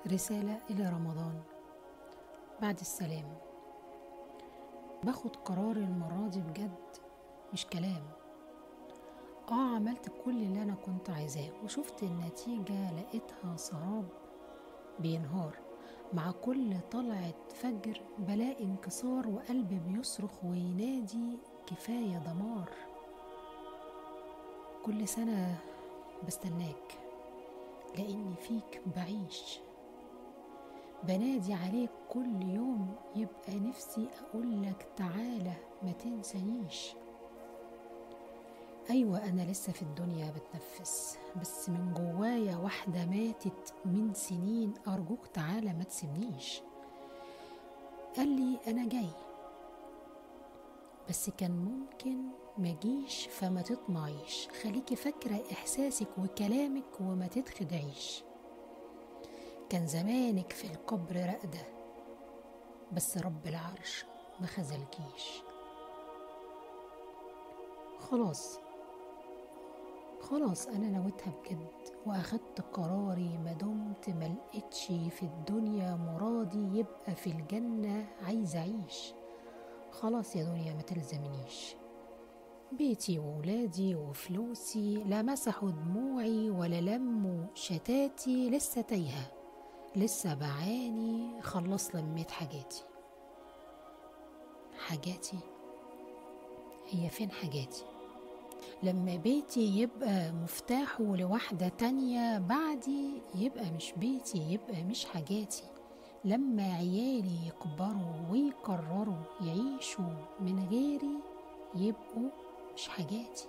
رسالة إلى رمضان بعد السلام باخد قرار المرة دي بجد مش كلام اه عملت كل اللي انا كنت عايزاه وشفت النتيجة لقيتها سراب بينهار مع كل طلعة فجر بلاقي انكسار وقلبي بيصرخ وينادي كفاية دمار كل سنة بستناك لأني فيك بعيش بنادي عليك كل يوم يبقى نفسي أقولك تعالى ما تنسانيش أيوة أنا لسه في الدنيا بتنفس بس من جوايا واحدة ماتت من سنين أرجوك تعالى ما تسيبنيش قال لي أنا جاي بس كان ممكن مجيش فما تطمعيش خليكي فاكرة إحساسك وكلامك وما تتخدعيش كان زمانك في القبر راقدة بس رب العرش ما خذلكيش خلاص خلاص انا نويتها بجد واخدت قراري ما دمت ملقتش في الدنيا مرادي يبقى في الجنة عايز اعيش خلاص يا دنيا ما تلزمنيش بيتي وولادي وفلوسي لا مسحوا دموعي ولا لموا شتاتي لسه تايهة لسه بعاني خلص لميت حاجاتي حاجاتي هي فين حاجاتي لما بيتي يبقى مفتاحه لواحدة تانية بعدي يبقى مش بيتي يبقى مش حاجاتي لما عيالي يكبروا ويقرروا يعيشوا من غيري يبقوا مش حاجاتي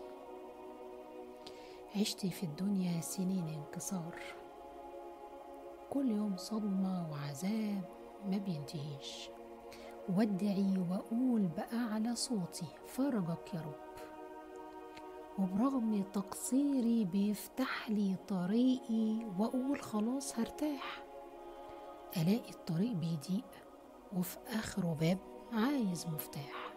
عشت في الدنيا سنين انكسار كل يوم صدمة وعذاب ما بينتهيش وادعي واقول بأعلى صوتي فرجك يا رب وبرغم تقصيري بيفتح لي طريقي واقول خلاص هرتاح الاقي الطريق بيضيق وفي اخره باب عايز مفتاح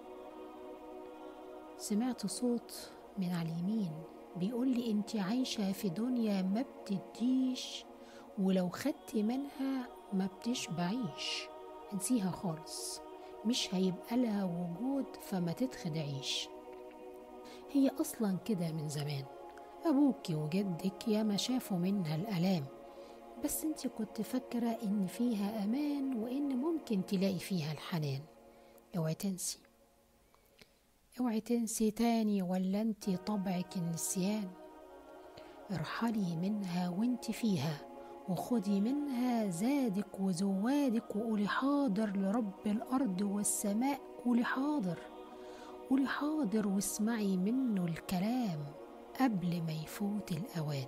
سمعت صوت من على اليمين بيقول لي انت عايشة في دنيا ما بتديش ولو خدت منها ما بتشبعيش انسيها خالص مش هيبقى لها وجود فما تتخدعيش هي أصلا كده من زمان أبوك وجدك يا ما شافوا منها الألام بس انت كنت فاكرة إن فيها أمان وإن ممكن تلاقي فيها الحنان اوعي تنسي اوعي تنسي تاني ولا انت طبعك النسيان ارحلي منها وانت فيها وخدي منها زادك وزوادك وقولي حاضر لرب الأرض والسماء قولي حاضر قولي حاضر واسمعي منه الكلام قبل ما يفوت الأوان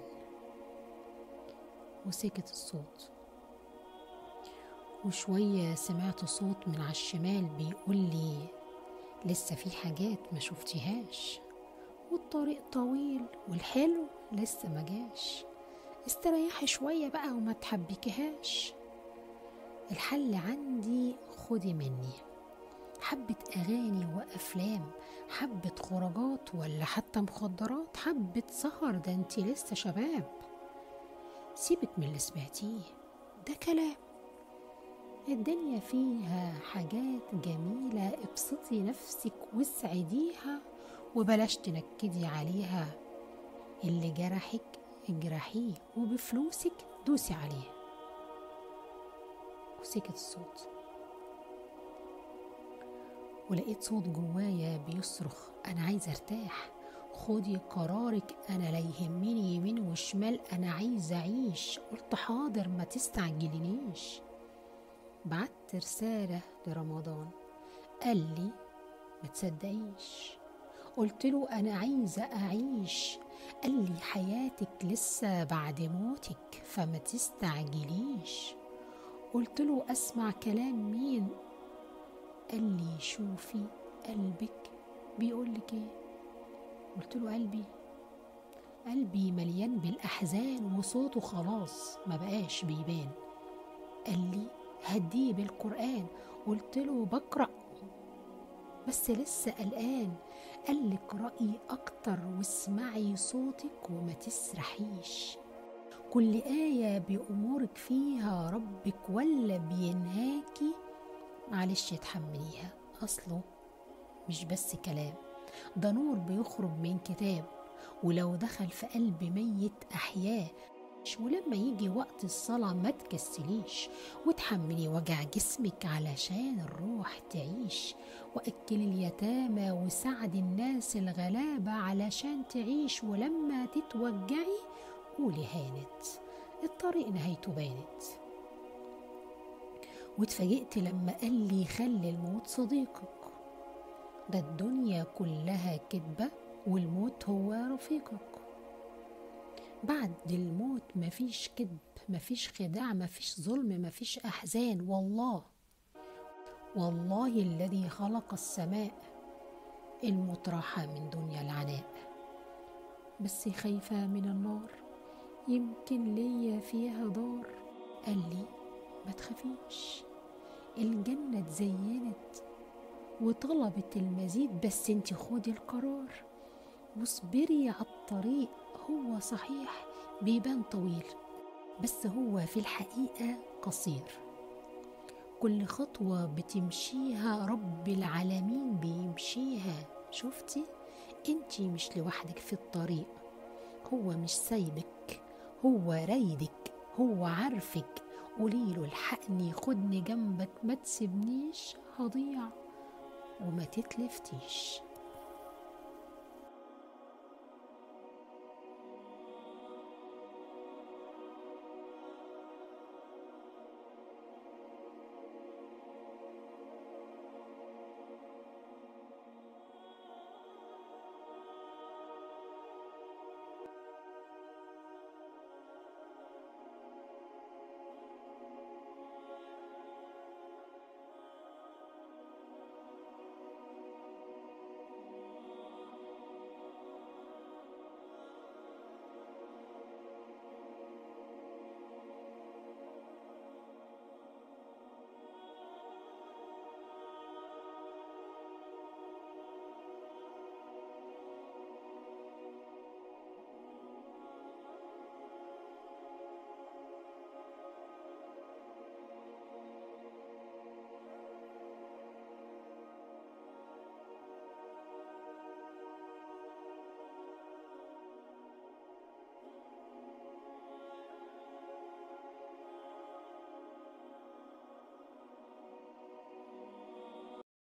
وسكت الصوت وشوية سمعت صوت من على الشمال بيقول لي لسه في حاجات ما شفتيهاش والطريق طويل والحلو لسه ما جاش استريحي شوية بقى وما تحبكيهاش الحل عندي خدي مني حبة أغاني وأفلام حبة خروجات ولا حتى مخدرات حبة سهر ده انتي لسه شباب سيبك من اللي سمعتيه ده كلام الدنيا فيها حاجات جميلة ابسطي نفسك واسعديها وبلاش تنكدي عليها اللي جرحك اجرحيه وبفلوسك دوسي عليه وسكت الصوت ولقيت صوت جوايا بيصرخ انا عايزه ارتاح خدي قرارك انا لا يهمني يمين وشمال انا عايزه اعيش قلت حاضر ما تستعجلنيش بعت رساله لرمضان قال لي ما تصدقيش قلت له انا عايزه اعيش قال لي حياتك لسه بعد موتك فما تستعجليش قلت له اسمع كلام مين قال لي شوفي قلبك بيقول لك ايه قلت له قلبي قلبي مليان بالاحزان وصوته خلاص ما بقاش بيبان قال لي هديه بالقران قلت له بقرا بس لسه قلقان قال لك رأي أكتر واسمعي صوتك وما تسرحيش كل آية بأمورك فيها ربك ولا بينهاكي معلش اتحمليها أصله مش بس كلام ده نور بيخرج من كتاب ولو دخل في قلب ميت أحياه ولما يجي وقت الصلاة ما تكسليش وتحملي وجع جسمك علشان الروح تعيش وأكل اليتامى وساعد الناس الغلابة علشان تعيش ولما تتوجعي قولي هانت الطريق نهايته بانت واتفاجئت لما قال لي خلي الموت صديقك ده الدنيا كلها كدبة والموت هو رفيقك بعد الموت مفيش كذب مفيش خداع مفيش ظلم مفيش أحزان والله والله الذي خلق السماء المطرحة من دنيا العناء بس خايفة من النار يمكن ليا فيها دار قال لي ما تخافيش الجنة اتزينت وطلبت المزيد بس انت خدي القرار واصبري على الطريق هو صحيح بيبان طويل بس هو في الحقيقة قصير كل خطوة بتمشيها رب العالمين بيمشيها شفتي انتي مش لوحدك في الطريق هو مش سايبك هو رايدك هو عارفك قوليله الحقني خدني جنبك ما تسيبنيش هضيع وما تتلفتيش